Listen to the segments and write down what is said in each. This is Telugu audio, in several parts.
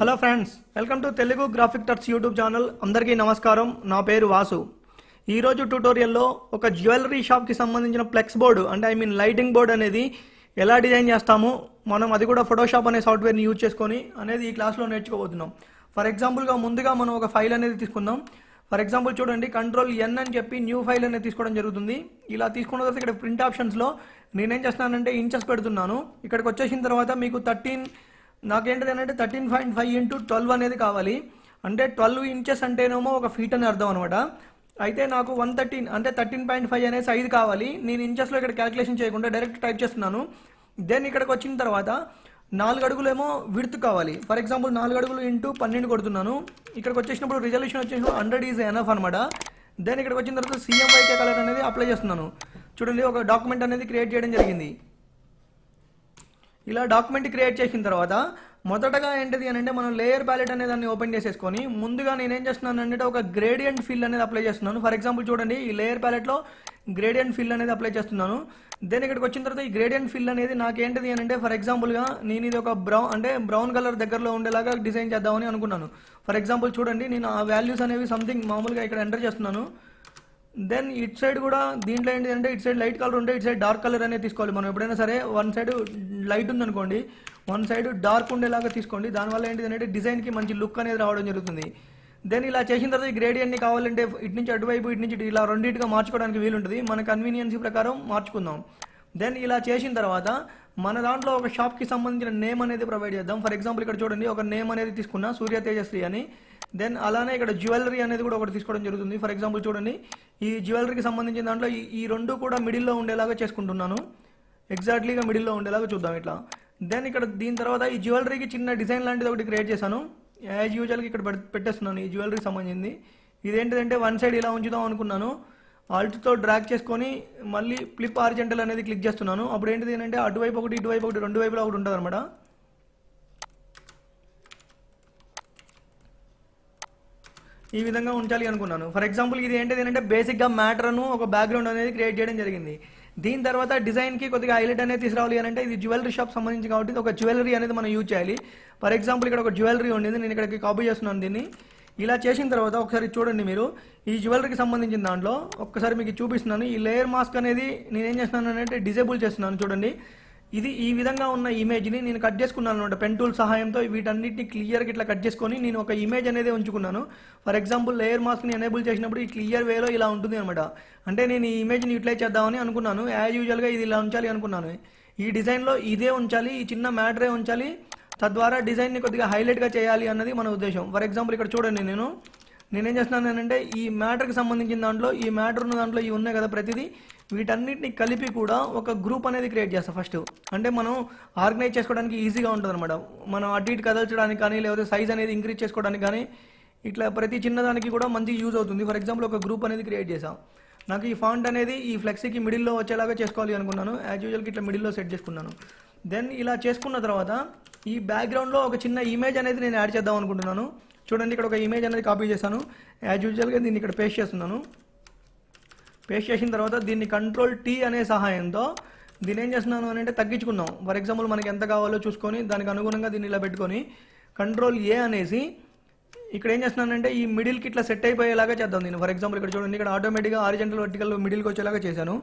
hello friends welcome to Telugu graphic touch YouTube channel అందరికీ నమస్కారం నా పేరు వాసు ఈరోజు ట్యూటోరియల్లో ఒక జ్యువెలరీ షాప్కి సంబంధించిన ఫ్లెక్స్ బోర్డు అంటే ఐ మీన్ లైటింగ్ బోర్డ్ అనేది ఎలా డిజైన్ చేస్తాము మనం అది కూడా ఫోటోషాప్ అనే సాఫ్ట్వేర్ని యూజ్ చేసుకొని అనేది ఈ క్లాస్లో నేర్చుకోబోతున్నాం ఫర్ ఎగ్జాంపుల్గా ముందుగా మనం ఒక ఫైల్ అనేది తీసుకుందాం ఫర్ ఎగ్జాంపుల్ చూడండి కంట్రోల్ ఎన్ అని చెప్పి న్యూ ఫైల్ అనేది తీసుకోవడం జరుగుతుంది ఇలా తీసుకున్న తర్వాత ఇక్కడ ప్రింట్ ఆప్షన్స్లో నేనేం చేస్తున్నానంటే ఇంచెస్ పెడుతున్నాను ఇక్కడికి వచ్చేసిన తర్వాత మీకు థర్టీన్ నాకేంటిది అంటే thirteen point five into twelve అనేది కావాలి అంటే ట్వెల్వ్ ఇంచెస్ అంటేనేమో ఒక ఫీట్ అని అర్థం అనమాట అయితే నాకు వన్ థర్టీన్ అంటే థర్టీన్ పాయింట్ ఫైవ్ అనే సైజ్ కావాలి నేను ఇంచెస్లో ఇక్కడ క్యాలిక్యులేషన్ చేయకుండా డైరెక్ట్ టైప్ చేస్తున్నాను దెన్ ఇక్కడికి వచ్చిన తర్వాత నాలుగు అడుగులేమో విడ్త్ కావాలి ఫర్ ఎగ్జాంపుల్ నాలుగు అడుగులు ఇంటూ పన్నెండు కొడుతున్నాను ఇక్కడికి వచ్చేసినప్పుడు రిజల్యూషన్ వచ్చేసినప్పుడు హండ్రెడ్ ఈజ్ ఎనఫ్ అనమాట దెన్ ఇక్కడికి వచ్చిన తర్వాత సీఎంవైకే కలర్ అనేది అప్లై చేస్తున్నాను చూడండి ఒక డాక్యుమెంట్ అనేది క్రియేట్ చేయడం జరిగింది ఇలా డాక్యుమెంట్ క్రియేట్ చేసిన తర్వాత మొదటగా ఏంటిది అని అంటే మనం లేయర్ ప్యాలెట్ అనే దాన్ని ఓపెన్ చేసేసుకొని ముందుగా నేను ఏం చేస్తున్నాను అంటే ఒక గ్రేడియంట్ ఫిల్ అనేది అప్లై చేస్తున్నాను ఫర్ ఎగ్జాంపుల్ చూడండి ఈ లేయర్ ప్యాలెట్లో గ్రేడియంట్ ఫిల్ అనేది అప్లై చేస్తున్నాను దెన్ ఇక్కడికి వచ్చిన తర్వాత ఈ గ్రేడియంట్ ఫిల్ అనేది నాకేంటిది అని అంటే ఫర్ ఎగ్జాంపుల్గా నేను ఇది ఒక బ్రౌన్ అంటే బ్రౌన్ కలర్ దగ్గరలో ఉండేలాగా డిజైన్ చేద్దామని అనుకున్నాను ఫర్ ఎగ్జాంపుల్ చూడండి నేను ఆ వాల్యూస్ అనేవి సంథింగ్ మామూలుగా ఇక్కడ ఎంటర్ చేస్తున్నాను దెన్ ఇట్ సైడ్ కూడా దీంట్లో ఏంటి అంటే ఇట్ సైడ్ లైట్ కలర్ ఉంటే ఇట్ సైడ్ డార్క్ కలర్ అనేది తీసుకోవాలి మనం ఎప్పుడైనా సరే వన్ సైడ్ లైట్ ఉందనుకోండి వన్ సైడ్ డార్క్ ఉండేలాగా తీసుకోండి దానివల్ల ఏంటి అంటే డిజైన్కి మంచి లుక్ అనేది రావడం జరుగుతుంది దెన్ ఇలా చేసిన తర్వాత ఈ గ్రేడియన్ని కావాలంటే ఇటు నుంచి అటువైపు ఇటు నుంచి ఇటు ఇలా రెండింటిగా మార్చుకోవడానికి వీలుంటుంది మన కన్వీనియన్సీ ప్రకారం మార్చుకుందాం దెన్ ఇలా చేసిన తర్వాత మన దాంట్లో ఒక షాప్కి సంబంధించిన నేమ్ అనేది ప్రొవైడ్ చేద్దాం ఫర్ ఎగ్జాంపుల్ ఇక్కడ చూడండి ఒక నేమ్ అనేది తీసుకున్నా సూర్య తేజశ్రీ అని దెన్ అలానే ఇక్కడ జ్యువెలరీ అనేది కూడా ఒకటి తీసుకోవడం జరుగుతుంది ఫర్ ఎగ్జాంపుల్ చూడండి ఈ జ్యువెలరీకి సంబంధించిన దాంట్లో ఈ- ఈ రెండు కూడా మిడిల్లో ఉండేలాగా చేసుకుంటున్నాను ఎగ్జాక్ట్లీగా మిడిల్లో ఉండేలాగా చూద్దాం ఇట్లా దెన్ ఇక్కడ దీని తర్వాత ఈ జ్యువెలరీకి చిన్న డిజైన్ లాంటిది ఒకటి క్రియేట్ చేశాను యాజ్ యూజువల్గా ఇక్కడ పెట్- పెట్టేస్తున్నాను ఈ జ్యువెలరీకి సంబంధించింది ఇదేంటిదంటే వన్ సైడ్ ఇలా ఉంచుదాం అనుకున్నాను ఆల్ట్తో డ్రాగ్ చేసుకొని మళ్ళీ ఫ్లిప్ ఆర్జెంటల్ అనేది క్లిక్ చేస్తున్నాను అప్పుడు ఏంటిది అంటే అటువైపు ఒకటి ఇటువైపు ఒకటి రెండు వైపులా ఒకటి ఉంటుంది అనమాట ఈ విధంగా ఉంచాలి అనుకున్నాను ఫర్ ఎగ్జాంపుల్ ఇది ఏంటిది అంటే బేసిక్గా మ్యాటర్ను ఒక బ్యాక్గ్రౌండ్ అనేది క్రియేట్ చేయడం జరిగింది దీని తర్వాత డిజైన్కి కొద్దిగా హైలైట్ అనేది తీసుకురావాలి అని అంటే ఇది జ్యువెలరీ షాప్ సంబంధించి కాబట్టి ఇది ఒక జ్యువెలరీ అనేది మనం యూజ్ చేయాలి ఫర్ ఎగ్జాంపుల్ ఇక్కడ ఒక జ్యువెలరీ ఉండేది నేను ఇక్కడికి కాపీ చేస్తున్నాను దీన్ని ఇలా చేసిన తర్వాత ఒకసారి చూడండి మీరు ఈ జ్యువెలరీకి సంబంధించిన దాంట్లో ఒక్కసారి మీకు చూపిస్తున్నాను ఈ లేయర్ మాస్క్ అనేది నేనేం చేస్తున్నాను అంటే డిజేబుల్ చేస్తున్నాను చూడండి ఇది ఈ విధంగా ఉన్న ఇమేజ్ని నేను కట్ చేసుకున్నాను అనమాట పెన్ టూల్ సహాయంతో వీటన్నిటిని క్లియర్గా ఇట్లా కట్ చేసుకొని నేను ఒక ఇమేజ్ అనేది ఉంచుకున్నాను ఫర్ ఎగ్జాంపుల్ లేయర్ మాస్క్ని ఎనేబుల్ చేసినప్పుడు ఈ క్లియర్ వేలో ఇలా ఉంటుంది అనమాట అంటే నేను ఈ ఇమేజ్ని యూటిలైజ్ చేద్దామని అనుకున్నాను యాజ్ యూజువల్గా ఇది ఇలా ఉంచాలి అనుకున్నాను ఈ డిజైన్లో ఇదే ఉంచాలి ఈ చిన్న మ్యాటరే ఉంచాలి తద్వారా డిజైన్ని కొద్దిగా హైలైట్గా చేయాలి అన్నది మన ఉద్దేశం ఫర్ ఎగ్జాంపుల్ ఇక్కడ చూడండి నేను నేనేం చేస్తున్నాను అంటే ఈ మ్యాటర్కి సంబంధించిన దాంట్లో ఈ మ్యాటర్ ఉన్న దాంట్లో ఇవి ఉన్నాయి కదా ప్రతిదీ వీటన్నిటిని కలిపి కూడా ఒక గ్రూప్ అనేది క్రియేట్ చేస్తాం ఫస్ట్ అంటే మనం ఆర్గనైజ్ చేసుకోవడానికి ఈజీగా ఉంటుంది అనమాట మనం అటు ఇటు కదల్చడానికి కానీ లేకపోతే సైజ్ అనేది ఇంక్రీజ్ చేసుకోవడానికి కానీ ఇట్లా ప్రతి చిన్నదానికి కూడా మంచిగా యూజ్ అవుతుంది ఫర్ ఎగ్జాంపుల్ ఒక గ్రూప్ అనేది క్రియేట్ చేసాం నాకు ఈ ఫాంట్ అనేది ఈ ఫ్లెక్సీకి మిడిల్లో వచ్చేలాగా చేసుకోవాలి అనుకున్నాను యాజ్ యూజువల్కి ఇట్లా మిడిల్లో సెట్ చేసుకున్నాను దెన్ ఇలా చేసుకున్న తర్వాత ఈ బ్యాక్గ్రౌండ్లో ఒక చిన్న ఇమేజ్ అనేది నేను యాడ్ చేద్దాం అనుకుంటున్నాను చూడండి ఇక్కడ ఒక ఇమేజ్ అనేది కాపీ చేశాను యాజ్ యూజువల్గా దీన్ని ఇక్కడ పేస్ట్ చేస్తున్నాను పేస్ట్ చేసిన తర్వాత దీన్ని కంట్రోల్ టీ అనే సహాయంతో దీన్ని ఏం చేస్తున్నాను అని అంటే తగ్గించుకుందాం ఫర్ ఎగ్జాంపుల్ మనకి ఎంత కావాలో చూసుకొని దానికి అనుగుణంగా దీన్ని ఇలా పెట్టుకొని కంట్రోల్ ఏ అనేసి ఇక్కడ ఏం చేస్తున్నానంటే ఈ మిడిల్కి ఇట్లా సెట్ అయిపోయేలాగా చేద్దాం దీన్ని ఫర్ ఎగ్జాంపుల్ ఇక్కడ చూడండి ఇక్కడ ఆటోమేటిక్గా ఆరిజెంటల్ వర్టికల్ మిడిల్కి వచ్చేలాగా చేశాను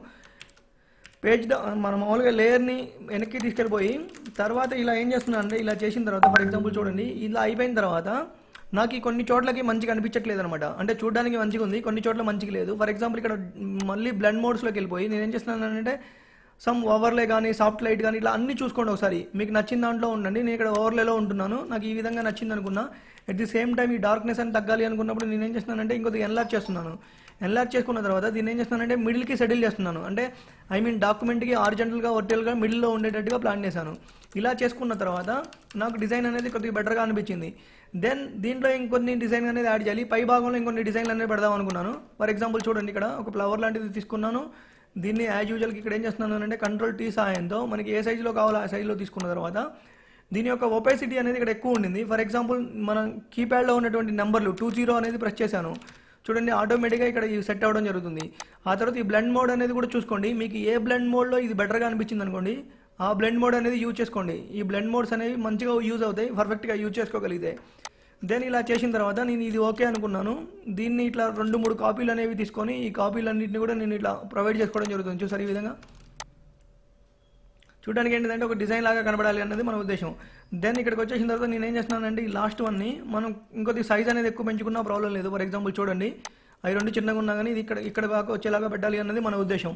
పేజ్ డ- మన మామూలుగా లేయర్ని వెనక్కి తీసుకెళ్ళిపోయి తర్వాత ఇలా ఏం చేస్తున్నాను అంటే ఇలా చేసిన తర్వాత ఫర్ ఎగ్జాంపుల్ చూడండి ఇలా అయిపోయిన తర్వాత నాకు ఈ కొన్ని చోట్లకి మంచిగా అనిపించట్లేదు అనమాట అంటే చూడడానికి మంచిగా ఉంది కొన్ని చోట్ల మంచిగా లేదు ఫర్ ఎగ్జాంపుల్ ఇక్కడ మళ్ళీ బ్లెండ్ మోడ్స్లోకి వెళ్ళిపోయి నేను ఏం చేస్తున్నాను అంటే సమ్ ఓవర్లే కానీ సాఫ్ట్ లైట్ కానీ ఇట్లా అన్ని చూసుకోండి ఒకసారి మీకు నచ్చిన దాంట్లో ఉండండి నేను ఇక్కడ ఓవర్లేలో ఉంటున్నాను నాకు ఈ విధంగా నచ్చింది అనుకున్నా అట్ ది సేమ్ టైం ఈ డార్క్నెస్ అని తగ్గాలి అనుకున్నప్పుడు నేను ఏం చేస్తున్నానంటే ఇంకొద్దిగా ఎన్లాక్ చేస్తున్నాను ఎన్లాక్ చేసుకున్న తర్వాత దీన్ని ఏం చేస్తున్నానంటే మిడిల్కి సెటిల్ చేస్తున్నాను అంటే ఐ మీన్ డాక్యుమెంట్కి ఆరిజెంటల్గా వర్టికల్గా మిడిల్లో ఉండేటట్టుగా ప్లాన్ చేశాను ఇలా చేసుకున్న తర్వాత నాకు డిజైన్ అనేది కొద్దిగా బెటర్గా అనిపించింది దెన్ దీంట్లో ఇంకొన్ని డిజైన్ అనేది యాడ్ చేయాలి పై భాగంలో ఇంకొన్ని డిజైన్లు అనేది పెడదాం అనుకున్నాను ఫర్ ఎగ్జాంపుల్ చూడండి ఇక్కడ ఒక ఫ్లవర్ లాంటిది తీసుకున్నాను దీన్ని యాజ్ యూజువల్కి ఇక్కడ ఏం చేస్తున్నాను అంటే కంట్రోల్ టీ సహాయంతో మనకి ఏ సైజులో కావాలో ఆ సైజులో తీసుకున్న తర్వాత దీని యొక్క ఒపేసిటీ అనేది ఇక్కడ ఎక్కువ ఉండింది ఫర్ ఎగ్జాంపుల్ మనం కీప్యాడ్లో ఉన్నటువంటి నెంబర్లు టూ జీరో అనేది ప్రెస్ చేశాను చూడండి ఆటోమేటిక్గా ఇక్కడ ఇది సెట్ అవ్వడం జరుగుతుంది ఆ తర్వాత ఈ బ్లెండ్ మోడ్ అనేది కూడా చూసుకోండి మీకు ఏ బ్లెండ్ మోడ్లో ఇది బెటర్గా అనిపించింది అనుకోండి ఆ బ్లెండ్ మోడ్ అనేది యూజ్ చేసుకోండి ఈ బ్లెండ్ మోడ్స్ అనేవి మంచిగా యూజ్ అవుతాయి పర్ఫెక్ట్గా యూజ్ చేసుకోగలిగితే దెన్ ఇలా చేసిన తర్వాత నేను ఇది ఓకే అనుకున్నాను దీన్ని ఇట్లా రెండు మూడు కాపీలు అనేవి తీసుకొని ఈ కాపీలన్నింటిని కూడా నేను ఇట్లా ప్రొవైడ్ చేసుకోవడం జరుగుతుంది చూసారు ఈ విధంగా చూడడానికి ఏంటంటే ఒక డిజైన్ లాగా కనబడాలి అన్నది మన ఉద్దేశం దెన్ ఇక్కడికి వచ్చేసిన తర్వాత నేను ఏం చేస్తున్నానంటే ఈ లాస్ట్ వన్ని మనం ఇంకొద్ది సైజ్ అనేది ఎక్కువ పెంచుకున్నా ప్రాబ్లం లేదు ఫర్ ఎగ్జాంపుల్ చూడండి అవి రెండు చిన్నగా ఉన్నా కానీ ఇది ఇక్కడ ఇక్కడ దాకా వచ్చేలాగా పెట్టాలి అన్నది మన ఉద్దేశం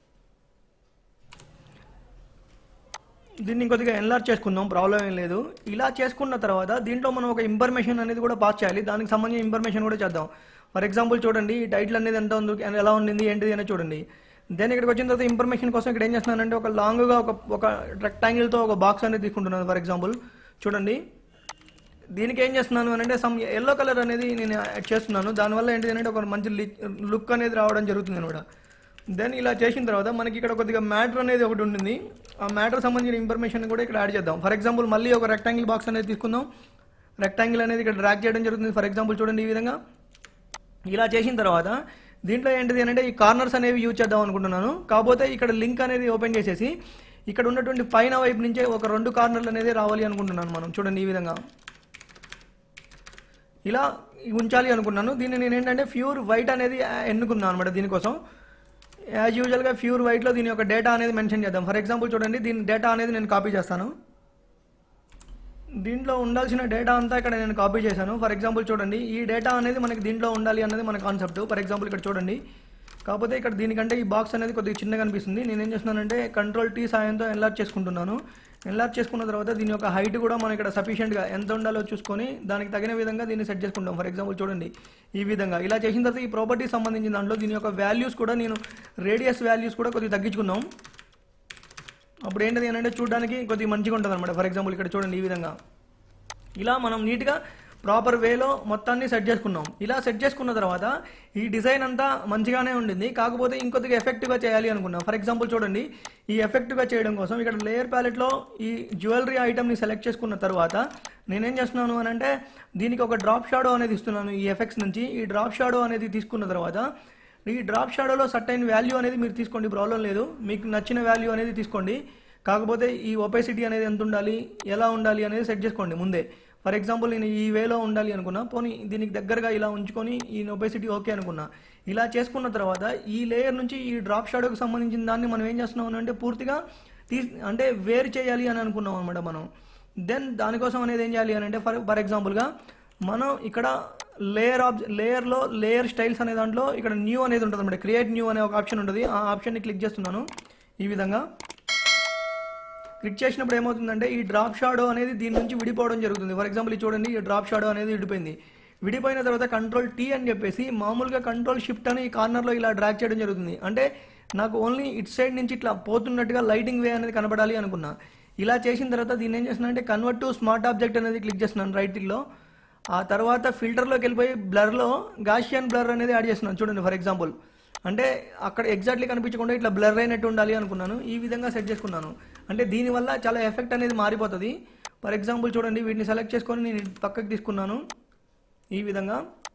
దీన్ని ఇంకొద్దిగా ఎన్లార్జ్ చేసుకుందాం ప్రాబ్లం ఏం లేదు ఇలా చేసుకున్న తర్వాత దీంట్లో మనం ఒక ఇన్ఫర్మేషన్ అనేది కూడా పాస్ చేయాలి దానికి సంబంధించిన ఇన్ఫర్మేషన్ కూడా చేద్దాం ఫర్ ఎగ్జాంపుల్ చూడండి ఈ టైటిల్ అనేది ఎంత ఉంది ఎలా ఉండింది ఏంటిది అనేది చూడండి దెన్ ఇక్కడికి వచ్చిన తర్వాత ఇన్ఫర్మేషన్ కోసం ఇక్కడ ఏం చేస్తున్నానంటే ఒక లాంగ్గా ఒక ఒక రెక్టాంగిల్తో ఒక బాక్స్ అనేది తీసుకుంటున్నాను ఫర్ ఎగ్జాంపుల్ చూడండి దీనికి ఏం చేస్తున్నాను అని అంటే సమ్ ఎల్లో కలర్ అనేది నేను యాడ్ చేస్తున్నాను దానివల్ల ఏంటి అంటే ఒక మంచి లుక్ అనేది రావడం జరుగుతుంది అనమాట దెన్ ఇలా చేసిన తర్వాత మనకి ఇక్కడ కొద్దిగా మ్యాటర్ అనేది ఒకటి ఉంటుంది ఆ మ్యాటర్ సంబంధించిన ఇన్ఫర్మేషన్ కూడా ఇక్కడ యాడ్ చేద్దాం ఫర్ ఎగ్జాంపుల్ మళ్ళీ ఒక రెక్టాంగిల్ బాక్స్ అనేది తీసుకుందాం రెక్టాంగిల్ అనేది ఇక్కడ డ్రాక్ చేయడం జరుగుతుంది ఫర్ ఎగ్జాంపుల్ చూడండి ఈ విధంగా ఇలా చేసిన తర్వాత దీంట్లో ఏంటిది అంటే ఈ కార్నర్స్ అనేవి యూజ్ చేద్దాం అనుకుంటున్నాను కాకపోతే ఇక్కడ లింక్ అనేది ఓపెన్ చేసేసి ఇక్కడ ఉన్నటువంటి పైన వైపు నుంచే ఒక రెండు కార్నర్లు అనేది రావాలి అనుకుంటున్నాను మనం చూడండి ఈ విధంగా ఇలా ఉంచాలి అనుకున్నాను దీన్ని నేను ఏంటంటే ప్యూర్ వైట్ అనేది ఎన్నుకున్నాను అనమాట దీనికోసం యాజ్ యూజువల్గా ప్యూర్ వైట్లో దీని యొక్క డేటా అనేది మెన్షన్ చేద్దాం ఫర్ ఎగ్జాంపుల్ చూడండి దీని డేటా అనేది నేను కాపీ చేస్తాను దీంట్లో ఉండాల్సిన డేటా అంతా ఇక్కడ నేను కాపీ చేశాను ఫర్ ఎగ్జాంపుల్ చూడండి ఈ డేటా అనేది మనకి దీంట్లో ఉండాలి అన్నది మన కాన్సెప్ట్ ఫర్ ఎగ్జాంపుల్ ఇక్కడ చూడండి కాకపోతే ఇక్కడ దీనికంటే ఈ బాక్స్ అనేది కొద్దిగా చిన్నగా అనిపిస్తుంది నేను ఏం చేస్తున్నానంటే కంట్రోల్ టీ సాయంతో ఎన్లార్జ్ చేసుకుంటున్నాను ఎన్లార్జ్ చేసుకున్న తర్వాత దీని యొక్క హైట్ కూడా మనం ఇక్కడ సఫిషియెంట్గా ఎంత ఉండాలో చూసుకొని దానికి తగిన విధంగా దీన్ని సెట్ చేసుకుంటాం ఫర్ ఎగ్జాంపుల్ చూడండి ఈ విధంగా ఇలా చేసిన తర్వాత ఈ ప్రాపర్టీ సంబంధించిన దాంట్లో దీని యొక్క వాల్యూస్ కూడా నేను రేడియస్ వాల్యూస్ కూడా కొద్దిగా తగ్గించుకుందాం అప్పుడు ఏంటది అని అంటే చూడడానికి కొద్దిగా మంచిగా ఉంటుంది అనమాట ఫర్ ఎగ్జాంపుల్ ఇక్కడ చూడండి ఈ విధంగా ఇలా మనం నీట్గా ప్రాపర్ వేలో మొత్తాన్ని సెట్ చేసుకున్నాం ఇలా సెట్ చేసుకున్న తర్వాత ఈ డిజైన్ అంతా మంచిగానే ఉండింది కాకపోతే ఇంకొద్దిగా ఎఫెక్టివ్గా చేయాలి అనుకున్నాం ఫర్ ఎగ్జాంపుల్ చూడండి ఈ ఎఫెక్టివ్గా చేయడం కోసం ఇక్కడ లేయర్ ప్యాలెట్లో ఈ జ్యువెలరీ ఐటమ్ని సెలెక్ట్ చేసుకున్న తర్వాత నేనేం చేస్తున్నాను అని అంటే దీనికి ఒక డ్రాప్ షాడో అనేది ఇస్తున్నాను ఈ ఎఫెక్ట్స్ నుంచి ఈ డ్రాప్ షాడో అనేది తీసుకున్న తర్వాత ఈ డ్రాప్ షాడోలో సర్టైన్ వాల్యూ అనేది మీరు తీసుకోండి ప్రాబ్లం లేదు మీకు నచ్చిన వాల్యూ అనేది తీసుకోండి కాకపోతే ఈ ఒపెసిటీ అనేది ఎంత ఉండాలి ఎలా ఉండాలి అనేది సెట్ చేసుకోండి ముందే ఫర్ ఎగ్జాంపుల్ నేను ఈ వేలో ఉండాలి అనుకున్నా పోనీ దీనికి దగ్గరగా ఇలా ఉంచుకొని ఈ ఒపెసిటీ ఓకే అనుకున్నా ఇలా చేసుకున్న తర్వాత ఈ లేయర్ నుంచి ఈ డ్రాప్ షాడోకి సంబంధించిన దాన్ని మనం ఏం చేస్తున్నాం అంటే పూర్తిగా తీ అంటే వేరు చేయాలి అని అనుకున్నాం అనమాట మనం దెన్ దానికోసం అనేది ఏం చేయాలి అని అంటే ఫర్ ఫర్ ఎగ్జాంపుల్గా మనం ఇక్కడ లేయర్ ఆబ్ లేయర్లో లేయర్ స్టైల్స్ అనే దాంట్లో ఇక్కడ న్యూ అనేది ఉంటుంది అనమాట క్రియేట్ న్యూ అనే ఒక ఆప్షన్ ఉంటుంది ఆ ఆప్షన్ని క్లిక్ చేస్తున్నాను ఈ విధంగా క్లిక్ చేసినప్పుడు ఏమవుతుందంటే ఈ డ్రాప్ షాడో అనేది దీని నుంచి విడిపోవడం జరుగుతుంది ఫర్ ఎగ్జాంపుల్ ఇది చూడండి ఈ డ్రాప్ షాడో అనేది విడిపోయింది విడిపోయిన తర్వాత కంట్రోల్ టీ అని చెప్పేసి మామూలుగా కంట్రోల్ షిఫ్ట్ అని ఈ కార్నర్లో ఇలా డ్రాక్ చేయడం జరుగుతుంది అంటే నాకు ఓన్లీ ఇట్ సైడ్ నుంచి ఇట్లా పోతున్నట్టుగా లైటింగ్ వే అనేది కనబడాలి అనుకున్నా ఇలా చేసిన తర్వాత దీన్ని ఏం చేస్తున్నా అంటే కన్వర్ట్ టు స్మార్ట్ ఆబ్జెక్ట్ అనేది క్లిక్ చేస్తున్నాను రైట్ లో ఆ తర్వాత ఫిల్టర్లోకి వెళ్ళిపోయి బ్లర్లో గాషియన్ బ్లర్ అనేది యాడ్ చేస్తున్నాను చూడండి ఫర్ ఎగ్జాంపుల్ అంటే అక్కడ ఎగ్జాక్ట్లీ కనిపించకుండా ఇట్లా బ్లర్ అయినట్టు ఉండాలి అనుకున్నాను ఈ విధంగా సెట్ చేసుకున్నాను అంటే దీనివల్ల చాలా ఎఫెక్ట్ అనేది మారిపోతుంది ఫర్ ఎగ్జాంపుల్ చూడండి వీటిని సెలెక్ట్ చేసుకొని నేను పక్కకి తీసుకున్నాను ఈ విధంగా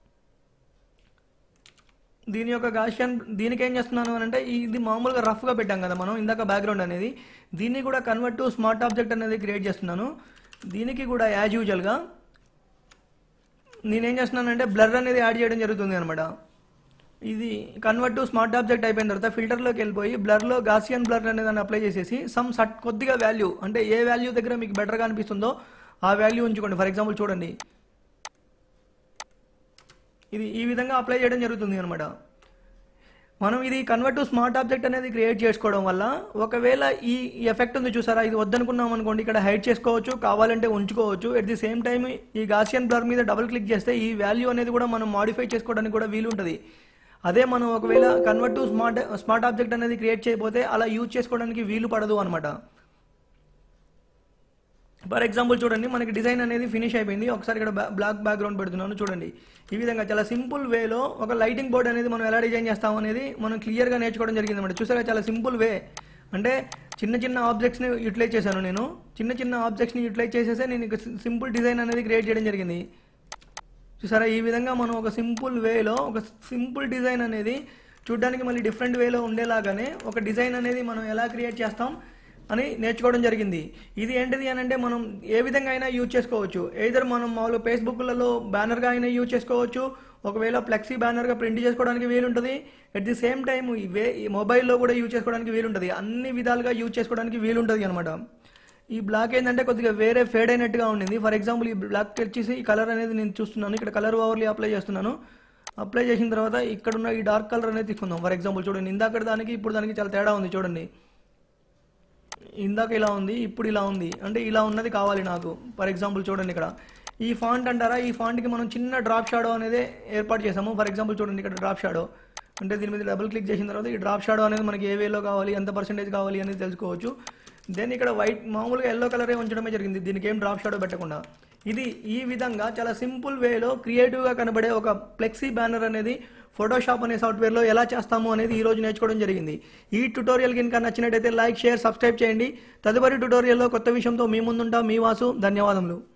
దీని యొక్క గాషియన్ దీనికి ఏం చేస్తున్నాను అని అంటే ఇది మామూలుగా రఫ్గా పెట్టాం కదా మనం ఇందాక బ్యాక్గ్రౌండ్ అనేది దీన్ని కూడా కన్వర్ట్ టు స్మార్ట్ ఆబ్జెక్ట్ అనేది క్రియేట్ చేస్తున్నాను దీనికి కూడా యాజ్ యూజువల్గా నేనేం చేస్తున్నానంటే బ్లర్ అనేది యాడ్ చేయడం జరుగుతుంది అనమాట ఇది కన్వర్ట్ టు స్మార్ట్ ఆబ్జెక్ట్ అయిపోయిన తర్వాత ఫిల్టర్లోకి వెళ్ళిపోయి బ్లర్లో గాసియన్ బ్లర్ అనేది దాన్ని అప్లై చేసేసి సమ్ సట్ కొద్దిగా వాల్యూ అంటే ఏ వాల్యూ దగ్గర మీకు బెటర్గా అనిపిస్తుందో ఆ వాల్యూ ఉంచుకోండి ఫర్ ఎగ్జాంపుల్ చూడండి ఇది ఈ విధంగా అప్లై చేయడం జరుగుతుంది అనమాట మనం ఇది కన్వర్ట్ టు స్మార్ట్ ఆబ్జెక్ట్ అనేది క్రియేట్ చేసుకోవడం వల్ల ఒకవేళ ఈ ఎఫెక్ట్ ఉంది చూసారా ఇది వద్దనుకున్నాం అనుకోండి ఇక్కడ హైడ్ చేసుకోవచ్చు కావాలంటే ఉంచుకోవచ్చు ఎట్ ది సేమ్ టైం ఈ గాసియన్ బ్లర్ మీద డబుల్ క్లిక్ చేస్తే ఈ వాల్యూ అనేది కూడా మనం మాడిఫై చేసుకోవడానికి కూడా వీలు ఉంటుంది అదే మనం ఒకవేళ convert to smart smart object అనేది క్రియేట్ చేయకపోతే అలా యూజ్ చేసుకోవడానికి వీలు పడదు అనమాట ఫర్ ఎగ్జాంపుల్ చూడండి మనకి డిజైన్ అనేది ఫినిష్ అయిపోయింది ఒకసారి ఇక్కడ బ్లాక్ బ్యాక్గ్రౌండ్ పెడుతున్నాను చూడండి ఈ విధంగా చాలా సింపుల్ వేలో ఒక లైటింగ్ బోర్డ్ అనేది మనం ఎలా డిజైన్ చేస్తాం అనేది మనం క్లియర్గా నేర్చుకోవడం జరిగింది అనమాట చూసారా చాలా సింపుల్ వే అంటే చిన్న చిన్న ఆబ్జెక్ట్స్ని యూటిలైజ్ చేశాను నేను చిన్న చిన్న ఆబ్జెక్ట్స్ని యూటిలైజ్ చేసేసే నేను ఇక సింపుల్ డిజైన్ అనేది క్రియేట్ చేయడం జరిగింది చూసారా ఈ విధంగా మనం ఒక సింపుల్ వేలో ఒక సింపుల్ డిజైన్ అనేది చూడడానికి మళ్ళీ డిఫరెంట్ వేలో ఉండేలాగానే ఒక డిజైన్ అనేది మనం ఎలా క్రియేట్ చేస్తాం అని నేర్చుకోవడం జరిగింది ఇది ఏంటిది అని అంటే మనం ఏ విధంగా అయినా యూజ్ చేసుకోవచ్చు ఏదర్ మనం మామూలు ఫేస్బుక్లలో బ్యానర్గా అయినా యూజ్ చేసుకోవచ్చు ఒకవేళ ఫ్లెక్సీ బ్యానర్గా ప్రింట్ చేసుకోవడానికి వీలుంటుంది అట్ ది సేమ్ టైం ఇవే ఈ మొబైల్లో కూడా యూజ్ చేసుకోవడానికి వీలుంటుంది అన్ని విధాలుగా యూజ్ చేసుకోవడానికి వీలుంటుంది అనమాట ఈ బ్లాక్ ఏంటంటే కొద్దిగా వేరే ఫేడ్ అయినట్టుగా ఉండింది ఫర్ ఎగ్జాంపుల్ ఈ బ్లాక్ వచ్చేసి ఈ కలర్ అనేది నేను చూస్తున్నాను ఇక్కడ కలర్ ఓవర్లీ అప్లై చేస్తున్నాను అప్లై చేసిన తర్వాత ఇక్కడ ఉన్న ఈ డార్క్ కలర్ అనేది తీసుకుందాం ఫర్ ఎగ్జాంపుల్ చూడండి ఇందాక దానికి ఇప్పుడు దానికి చాలా తేడా ఉంది చూడండి ఇందాక ఇలా ఉంది ఇప్పుడు ఇలా ఉంది అంటే ఇలా ఉన్నది కావాలి నాకు ఫర్ ఎగ్జాంపుల్ చూడండి ఇక్కడ ఈ ఫాంట్ అంటారా ఈ ఫాంట్కి మనం చిన్న డ్రాప్ షాడో అనేది ఏర్పాటు చేసాము ఫర్ ఎగ్జాంపుల్ చూడండి ఇక్కడ డ్రాప్ షాడో అంటే దీని మీద డబుల్ క్లిక్ చేసిన తర్వాత ఈ డ్రాప్ షాడో అనేది మనకి ఏ వేలో కావాలి ఎంత పర్సెంటేజ్ కావాలి అనేది తెలుసుకోవచ్చు దెన్ ఇక్కడ వైట్ మామూలుగా ఎల్లో కలరే ఉంచడమే జరిగింది దీనికి ఏం డ్రాప్ షాడో పెట్టకుండా ఇది ఈ విధంగా చాలా సింపుల్ వేలో క్రియేటివ్గా కనబడే ఒక ఫ్లెక్సీ బ్యానర్ అనేది ఫోటోషాప్ అనే సాఫ్ట్వేర్లో ఎలా చేస్తాము అనేది ఈ రోజు నేర్చుకోవడం జరిగింది ఈ ట్యుటోరియల్ కనుక నచ్చినట్టయితే లైక్ షేర్ సబ్స్క్రైబ్ చేయండి తదుపరి ట్యుటోరియల్లో కొత్త విషయంతో మీ ముందుంటాం మీ వాసు ధన్యవాదములు